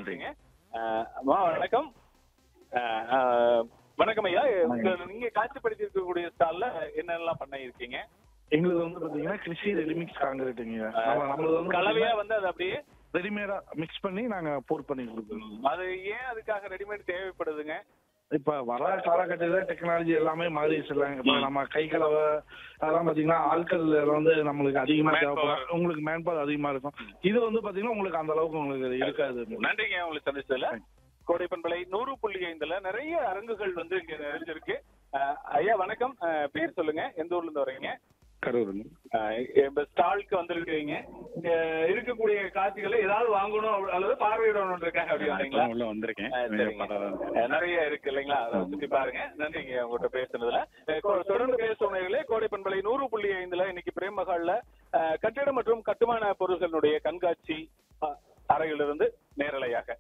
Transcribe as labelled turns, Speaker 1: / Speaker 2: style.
Speaker 1: நன்றிங்க அஹ், அம்மா, வணக்கம் அஹ், அஹ், வணக்கம் ஐயா உங்க நீங்க காட்சிப்படுத்தி இருக்கக்கூடிய ஸ்டால்ல என்னெல்லாம் பண்ண இருக்கீங்க
Speaker 2: எங்களுக்கு வந்து பாத்தீங்கன்னா கிருஷி ரெடிமிக்ஸ் காங்கிரீட்டுங்க நம்ம நம்மளது வந்து
Speaker 1: கலவையா வந்து அது அப்படியே
Speaker 2: ரெடிமேடா மிக்ஸ் பண்ணி நாங்க போர் பண்ணி கொடுக்குறோம்
Speaker 1: அது ஏன் அதுக்காக ரெடிமேட் தேவைப்படுதுங்க
Speaker 2: இப்ப வர காலகட்டத்துல டெக்னாலஜி எல்லாமே மாறிடுச்சு இல்லைங்க இப்ப நம்ம கை கலவை அதெல்லாம் பாத்தீங்கன்னா ஆட்கள் வந்து நம்மளுக்கு அதிகமா
Speaker 1: Manpower.
Speaker 2: தேவைப்படும் உங்களுக்கு மேன் பவர் அதிகமா இருக்கும் இது வந்து பாத்தீங்கன்னா உங்களுக்கு அந்த அளவுக்கு உங்களுக்கு இருக்காது
Speaker 1: நன்றிங்க உங்களுக்கு சந்திச்சதுல கோடைப்பண்பலை நூறு புள்ளி ஐந்துல நிறைய அரங்குகள் வந்து இங்க நிறைஞ்சிருக்கு அஹ், ஐயா வணக்கம் அஹ், பேர் சொல்லுங்க எந்த ஊர்ல இருந்து வரீங்க
Speaker 2: கரூருங்க
Speaker 1: அஹ், இப்ப ஸ்டாலுக்கு வந்திருக்கீங்க இங்க இருக்கக்கூடிய காட்சிகளை ஏதாவது வாங்கணும் அப்படி- அல்லது பார்வையிடணும் இருக்காங்க அப்படி வரீங்களா
Speaker 2: உள்ள வந்திருக்கேன்
Speaker 1: அஹ், சரிங்க. அஹ், நிறைய இருக்கு இல்லைங்களா அதை சுத்தி பாருங்க நன்றிங்க உங்ககிட்ட பேசுனதுல அஹ், கொ- தொடர்ந்து பேசுவவர்களே கோடை பண்பலை நூறு புள்ளி ஐந்துல இன்னைக்கு பிரேம் மகால்ல அஹ், கட்டிடம் மற்றும் கட்டுமான பொருட்களுடைய கண்காட்சி அஹ், அறையிலிருந்து நேரலையாக